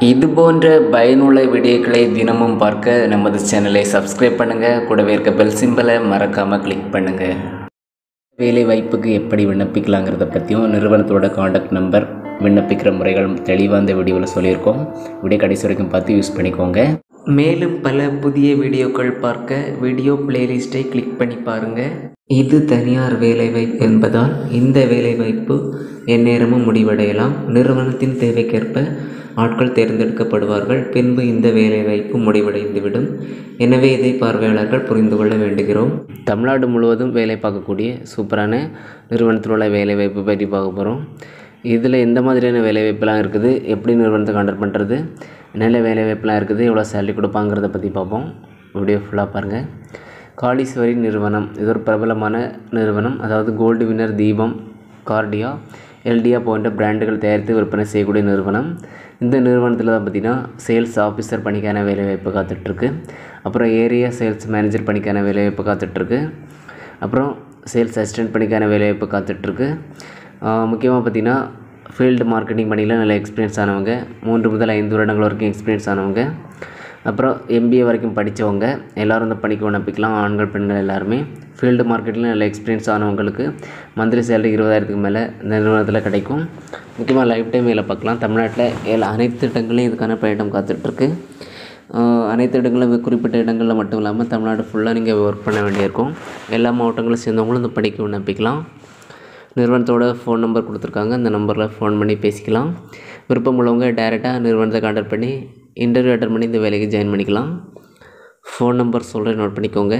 இது போன்ற பயனுள்ள வீடியோக்களை தினமும் பார்க்க நமது சேனலை சப்ஸ்கிரைப் பண்ணுங்கள் கூடவே இருக்க பெல் சிம்பலை மறக்காமல் கிளிக் பண்ணுங்கள் வேலை வாய்ப்புக்கு எப்படி விண்ணப்பிக்கலாங்கிறத பற்றியும் நிறுவனத்தோட காண்டாக்ட் நம்பர் விண்ணப்பிக்கிற முறைகள் தெளிவாக இந்த வீடியோவில் சொல்லியிருக்கோம் வீடியோ கடைசி வரைக்கும் பார்த்து யூஸ் பண்ணிக்கோங்க மேலும் பல புதிய வீடியோக்கள் பார்க்க வீடியோ பிளேலிஸ்ட்டை கிளிக் பண்ணி பாருங்கள் இது தனியார் வேலைவாய்ப்பு என்பதால் இந்த வேலைவாய்ப்பு எந்நேரமும் முடிவடையலாம் நிறுவனத்தின் தேவைக்கேற்ப ஆட்கள் தேர்ந்தெடுக்கப்படுவார்கள் பின்பு இந்த வேலைவாய்ப்பு முடிவடைந்துவிடும் எனவே இதை பார்வையாளர்கள் புரிந்து கொள்ள வேண்டுகிறோம் தமிழ்நாடு முழுவதும் வேலை பார்க்கக்கூடிய சூப்பரான நிறுவனத்தில் உள்ள வேலைவாய்ப்பு பற்றி பார்க்க போகிறோம் இதில் எந்த மாதிரியான வேலைவாய்ப்புலாம் இருக்குது எப்படி நிறுவனத்தை கான்டாக்ட் பண்ணுறது என்னென்ன வேலைவாய்ப்புலாம் இருக்குது எவ்வளோ சேலரி கொடுப்பாங்கிறத பற்றி பார்ப்போம் வீடியோ ஃபுல்லாக பாருங்கள் காளீஸ்வரி நிறுவனம் இது ஒரு பிரபலமான நிறுவனம் அதாவது gold winner Deepam Cardia Eldea போன்ற பிராண்டுகள் தயாரித்து விற்பனை செய்யக்கூடிய நிறுவனம் இந்த நிறுவனத்தில் தான் பார்த்திங்கன்னா சேல்ஸ் ஆஃபீஸர் பணிக்கான வேலைவாய்ப்பு காத்துட்ருக்கு அப்புறம் ஏரியா சேல்ஸ் மேனேஜர் பணிக்கான வேலைவாய்ப்பு காத்துட்ருக்கு அப்புறம் சேல்ஸ் அசிஸ்டன்ட் பணிக்கான வேலைவாய்ப்பு காத்துட்ருக்கு முக்கியமாக பார்த்திங்கன்னா ஃபீல்டு மார்க்கெட்டிங் பணியில் நல்ல எக்ஸ்பீரியன்ஸ் ஆனவங்க மூன்று முதல் ஐந்து வருடங்கள் வரைக்கும் எக்ஸ்பீரியன்ஸ் ஆனவங்க அப்புறம் எம்பிஏ வரைக்கும் படித்தவங்க எல்லோரும் இந்த பணிக்கு விண்ணப்பிக்கலாம் ஆண்கள் பெண்கள் எல்லாருமே ஃபீல்டு மார்க்கெட்டில் நல்ல எக்ஸ்பீரியன்ஸ் ஆனவங்களுக்கு மந்த்லி சேலரி இருபதாயிரத்துக்கு மேலே இந்த நிறுவனத்தில் கிடைக்கும் முக்கியமாக லைஃப் டைம் வேலை பார்க்கலாம் தமிழ்நாட்டில் எல்லா அனைத்து இடங்களையும் இதுக்கான பயணம் காத்துட்ருக்கு அனைத்து இடங்களும் குறிப்பிட்ட இடங்களில் மட்டும் இல்லாமல் தமிழ்நாடு ஃபுல்லாக நீங்கள் ஒர்க் பண்ண வேண்டியிருக்கும் எல்லா மாவட்டங்களும் சேர்ந்தவங்களும் இந்த படிக்க விண்ணப்பிக்கலாம் நிறுவனத்தோட ஃபோன் நம்பர் கொடுத்துருக்காங்க அந்த நம்பரில் ஃபோன் பண்ணி பேசிக்கலாம் விருப்பம் உள்ளவங்க டைரெக்டாக நிறுவனத்தை கான்டாக்ட் பண்ணி இன்டர்வியூ அட்டன் பண்ணி இந்த வேலைக்கு ஜாயின் பண்ணிக்கலாம் ஃபோன் நம்பர் சொல்கிறேன் நோட் பண்ணிக்கோங்க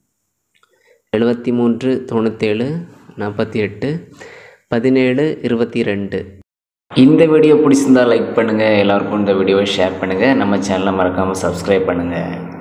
எழுபத்தி மூன்று தொண்ணூற்றேழு நாற்பத்தி எட்டு பதினேழு இருபத்தி ரெண்டு இந்த வீடியோ பிடிச்சிருந்தா லைக் பண்ணுங்கள் எல்லாருக்கும் இந்த வீடியோவை ஷேர் பண்ணுங்கள் நம்ம சேனலை மறக்காமல் சப்ஸ்கிரைப் பண்ணுங்கள்